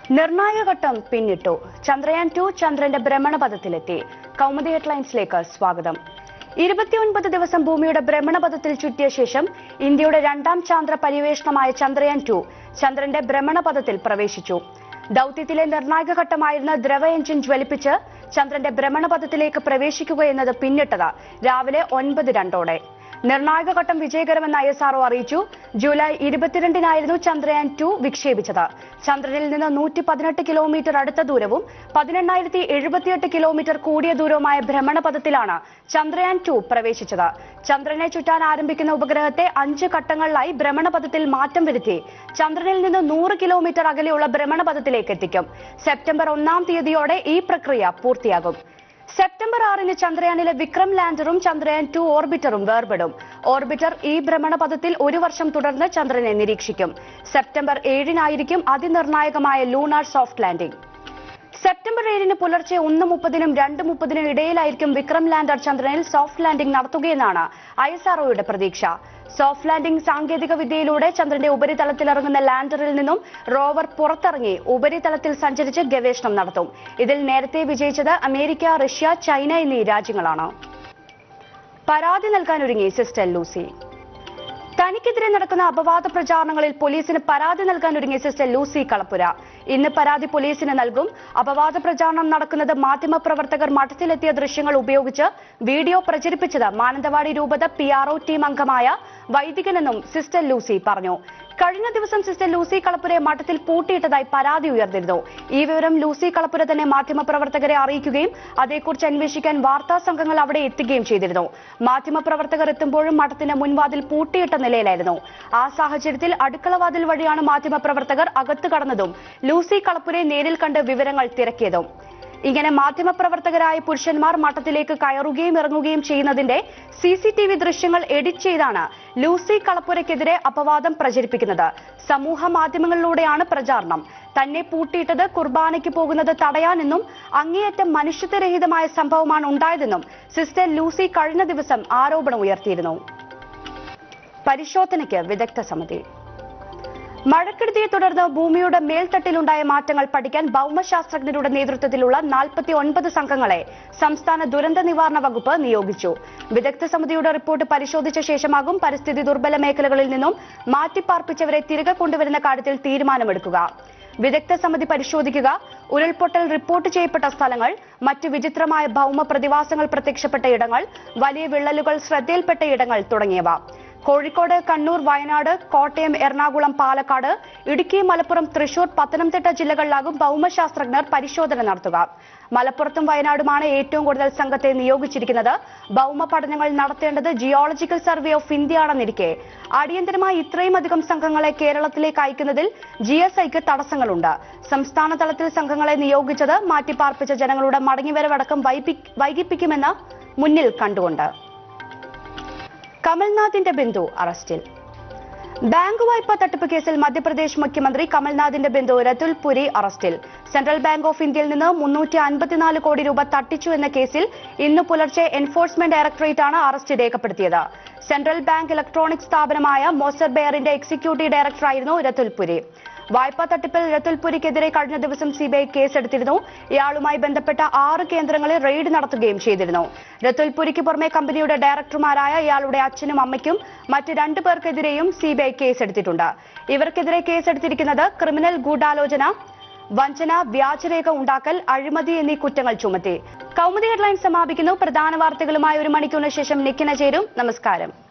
നിർണായക ഘട്ടം പിന്നിട്ടു ചന്ദ്രയാൻ ടു ചന്ദ്രന്റെ ഭ്രമണപഥത്തിലെത്തി കൗമുദി ഹെഡ്ലൈൻസിലേക്ക് സ്വാഗതം ഇരുപത്തിയൊൻപത് ദിവസം ഭൂമിയുടെ ഭ്രമണപഥത്തിൽ ചുറ്റിയ ശേഷം ഇന്ത്യയുടെ രണ്ടാം ചാന്ദ്ര പര്യവേഷണമായ ചന്ദ്രയാൻ ടു ചന്ദ്രന്റെ ഭ്രമണപഥത്തിൽ പ്രവേശിച്ചു ദൌത്യത്തിലെ നിർണായക ഘട്ടമായിരുന്ന ദ്രവ എഞ്ചിൻ ജ്വലിപ്പിച്ച് ചന്ദ്രന്റെ ഭ്രമണപഥത്തിലേക്ക് പ്രവേശിക്കുക എന്നത് പിന്നിട്ടത് രാവിലെ ഒൻപത് രണ്ടോടെ നിർണായക ഘട്ടം വിജയകരമെന്ന് ഐ എസ് ആർഒ അറിയിച്ചു ജൂലൈ ഇരുപത്തിരണ്ടിനായിരുന്നു ചന്ദ്രയാൻ ടു വിക്ഷേപിച്ചത് ചന്ദ്രനിൽ നിന്ന് നൂറ്റി പതിനെട്ട് കിലോമീറ്റർ അടുത്ത ദൂരവും പതിനെണ്ണായിരത്തി എഴുപത്തിയെട്ട് കിലോമീറ്റർ കൂടിയ ദൂരവുമായ ഭ്രമണപഥത്തിലാണ് ചന്ദ്രയാൻ ടു പ്രവേശിച്ചത് ചന്ദ്രനെ ചുറ്റാൻ ആരംഭിക്കുന്ന ഉപഗ്രഹത്തെ അഞ്ച് ഘട്ടങ്ങളിലായി ഭ്രമണപഥത്തിൽ മാറ്റം വരുത്തി ചന്ദ്രനിൽ നിന്ന് നൂറ് കിലോമീറ്റർ അകലെയുള്ള ഭ്രമണപഥത്തിലേക്ക് എത്തിക്കും സെപ്റ്റംബർ ഒന്നാം തീയതിയോടെ ഈ പ്രക്രിയ പൂർത്തിയാകും സെപ്റ്റംബർ ആറിന് ചന്ദ്രയാനിലെ വിക്രം ലാൻഡറും ചന്ദ്രയാൻ ടു ഓർബിറ്ററും വേർപെടും ഓർബിറ്റർ ഈ ഭ്രമണപഥത്തിൽ ഒരു വർഷം തുടർന്ന് ചന്ദ്രനെ നിരീക്ഷിക്കും സെപ്റ്റംബർ ഏഴിനായിരിക്കും അതിനിർണായകമായ ലൂണാർ സോഫ്റ്റ് ലാൻഡിംഗ് സെപ്റ്റംബർ ഏഴിന് പുലർച്ചെ ഒന്ന് മുപ്പതിനും രണ്ട് മുപ്പതിനും ഇടയിലായിരിക്കും വിക്രം ലാൻഡർ ചന്ദ്രനിൽ സോഫ്റ്റ് ലാൻഡിംഗ് നടത്തുകയെന്നാണ് ഐ എസ് ആർഒയുടെ പ്രതീക്ഷ സോഫ്റ്റ് ലാൻഡിംഗ് സാങ്കേതിക വിദ്യയിലൂടെ ചന്ദ്രന്റെ ഉപരിതലത്തിൽ ഇറങ്ങുന്ന ലാൻഡറിൽ നിന്നും റോവർ പുറത്തിറങ്ങി ഉപരിതലത്തിൽ സഞ്ചരിച്ച് ഗവേഷണം നടത്തും ഇതിൽ നേരത്തെ വിജയിച്ചത് അമേരിക്ക റഷ്യ ചൈന എന്നീ രാജ്യങ്ങളാണ് പരാതി നൽകാനൊരുങ്ങി സിസ്റ്റർ ലൂസി തനിക്കെതിരെ നടക്കുന്ന അപവാദ പ്രചാരണങ്ങളിൽ പോലീസിന് പരാതി നൽകാൻ ഒരുങ്ങിയ സിസ്റ്റർ ലൂസി കളപ്പുര ഇന്ന് പരാതി പോലീസിന് നൽകും അപവാദ പ്രചാരണം നടക്കുന്നത് മാധ്യമപ്രവർത്തകർ മഠത്തിലെത്തിയ ദൃശ്യങ്ങൾ ഉപയോഗിച്ച് വീഡിയോ പ്രചരിപ്പിച്ചത് മാനന്തവാടി രൂപത പി ആർ ടീം അംഗമായ വൈദികനെന്നും സിസ്റ്റർ ലൂസി പറഞ്ഞു കഴിഞ്ഞ ദിവസം സിസ്റ്റർ ലൂസി കളപ്പുരയെ മഠത്തിൽ പൂട്ടിയിട്ടതായി പരാതി ഉയർന്നിരുന്നു ഈ വിവരം ലൂസി കളപ്പുര തന്നെ മാധ്യമപ്രവർത്തകരെ അറിയിക്കുകയും അതേക്കുറിച്ച് അന്വേഷിക്കാൻ വാർത്താ സംഘങ്ങൾ അവിടെ എത്തുകയും ചെയ്തിരുന്നു മാധ്യമപ്രവർത്തകർ എത്തുമ്പോഴും മഠത്തിന്റെ മുൻവാതിൽ പൂട്ടിയിട്ട നിലയിലായിരുന്നു ആ സാഹചര്യത്തിൽ അടുക്കളവാതിൽ വഴിയാണ് മാധ്യമപ്രവർത്തകർ അകത്ത് കടന്നതും ലൂസി കളപ്പുരയെ നേരിൽ കണ്ട് വിവരങ്ങൾ തിരക്കിയതും ഇങ്ങനെ മാധ്യമപ്രവർത്തകരായ പുരുഷന്മാർ മഠത്തിലേക്ക് കയറുകയും ഇറങ്ങുകയും ചെയ്യുന്നതിന്റെ സി സി ടി വി ദൃശ്യങ്ങൾ എഡിറ്റ് ചെയ്താണ് ലൂസി കളപ്പുരയ്ക്കെതിരെ അപവാദം പ്രചരിപ്പിക്കുന്നത് സമൂഹ മാധ്യമങ്ങളിലൂടെയാണ് പ്രചാരണം തന്നെ പൂട്ടിയിട്ടത് കുർബാനയ്ക്ക് പോകുന്നത് തടയാനെന്നും അങ്ങേയറ്റം മനുഷ്യത്വരഹിതമായ സംഭവമാണ് ഉണ്ടായതെന്നും സിസ്റ്റർ ലൂസി കഴിഞ്ഞ ദിവസം ആരോപണം ഉയർത്തിയിരുന്നു പരിശോധനയ്ക്ക് വിദഗ്ധ സമിതി മഴക്കെടുതിയെ തുടർന്ന് ഭൂമിയുടെ മേൽത്തട്ടിലുണ്ടായ മാറ്റങ്ങൾ പഠിക്കാൻ ഭൗമശാസ്ത്രജ്ഞരുടെ നേതൃത്വത്തിലുള്ള നാൽപ്പത്തി ഒൻപത് സംഘങ്ങളെ സംസ്ഥാന ദുരന്ത നിവാരണ വകുപ്പ് നിയോഗിച്ചു വിദഗ്ധ സമിതിയുടെ റിപ്പോർട്ട് പരിശോധിച്ച ശേഷമാകും പരിസ്ഥിതി ദുർബല മേഖലകളിൽ നിന്നും മാറ്റിപ്പാർപ്പിച്ചവരെ തിരികെ കൊണ്ടുവരുന്ന കാര്യത്തിൽ തീരുമാനമെടുക്കുക വിദഗ്ധ സമിതി പരിശോധിക്കുക ഉരുൾപൊട്ടൽ റിപ്പോർട്ട് ചെയ്യപ്പെട്ട സ്ഥലങ്ങൾ മറ്റ് വിചിത്രമായ ഭൗമ പ്രതിഭാസങ്ങൾ പ്രത്യക്ഷപ്പെട്ട ഇടങ്ങൾ വലിയ വിള്ളലുകൾ ശ്രദ്ധയിൽപ്പെട്ട ഇടങ്ങൾ തുടങ്ങിയവ കോഴിക്കോട് കണ്ണൂർ വയനാട് കോട്ടയം എറണാകുളം പാലക്കാട് ഇടുക്കി മലപ്പുറം തൃശൂർ പത്തനംതിട്ട ജില്ലകളിലാകും ഭൗമശാസ്ത്രജ്ഞർ പരിശോധന നടത്തുക മലപ്പുറത്തും വയനാടുമാണ് ഏറ്റവും കൂടുതൽ സംഘത്തെ നിയോഗിച്ചിരിക്കുന്നത് ഭൗമ പഠനങ്ങൾ നടത്തേണ്ടത് ജിയോളജിക്കൽ സർവേ ഓഫ് ഇന്ത്യ ആണെന്നിരിക്കെ അടിയന്തരമായി ഇത്രയും അധികം സംഘങ്ങളെ കേരളത്തിലേക്ക് അയക്കുന്നതിൽ ജി എസ് ഐക്ക് തടസ്സങ്ങളുണ്ട് സംസ്ഥാന തലത്തിൽ സംഘങ്ങളെ നിയോഗിച്ചത് മാറ്റിപ്പാർപ്പിച്ച ജനങ്ങളുടെ മടങ്ങിവരവടക്കം വൈപി- വൈകിപ്പിക്കുമെന്ന് മുന്നിൽ കണ്ടുകൊണ്ട് കമൽനാഥിന്റെ ബന്ധു അറസ്റ്റിൽ ബാങ്ക് വായ്പാ തട്ടിപ്പ് കേസിൽ മധ്യപ്രദേശ് മുഖ്യമന്ത്രി കമൽനാഥിന്റെ ബന്ധു രതുൽ പുരി അറസ്റ്റിൽ സെൻട്രൽ ബാങ്ക് ഓഫ് ഇന്ത്യയിൽ നിന്ന് മുന്നൂറ്റി അൻപത്തിനാല് കോടി രൂപ തട്ടിച്ചു എന്ന കേസിൽ ഇന്ന് പുലർച്ചെ എൻഫോഴ്സ്മെന്റ് ഡയറക്ടറേറ്റ് ആണ് അറസ്റ്റ് രേഖപ്പെടുത്തിയത് സെൻട്രൽ ബാങ്ക് ഇലക്ട്രോണിക് സ്ഥാപനമായ മോസർ ബെയറിന്റെ എക്സിക്യൂട്ടീവ് ഡയറക്ടറായിരുന്നു രതുൽ പുരി വായ്പാ തട്ടിപ്പിൽ രതുൽ പുരിക്കെതിരെ കഴിഞ്ഞ ദിവസം സിബിഐ കേസെടുത്തിരുന്നു ഇയാളുമായി ബന്ധപ്പെട്ട ആറ് കേന്ദ്രങ്ങളിൽ റെയ്ഡ് നടത്തുകയും ചെയ്തിരുന്നു രതുൽ പുരിക്ക് പുറമെ കമ്പനിയുടെ ഡയറക്ടർമാരായ ഇയാളുടെ അച്ഛനും അമ്മയ്ക്കും മറ്റ് രണ്ടു പേർക്കെതിരെയും സിബിഐ കേസെടുത്തിട്ടുണ്ട് ഇവർക്കെതിരെ കേസെടുത്തിരിക്കുന്നത് ക്രിമിനൽ ഗൂഢാലോചന വഞ്ചന വ്യാജരേഖ ഉണ്ടാക്കൽ അഴിമതി എന്നീ കുറ്റങ്ങൾ ചുമത്തി കൗമുദി ഹെഡ്ലൈൻ സമാപിക്കുന്നു പ്രധാന വാർത്തകളുമായി ഒരു മണിക്കൂറിന് ശേഷം നിക്കിന ചേരും നമസ്കാരം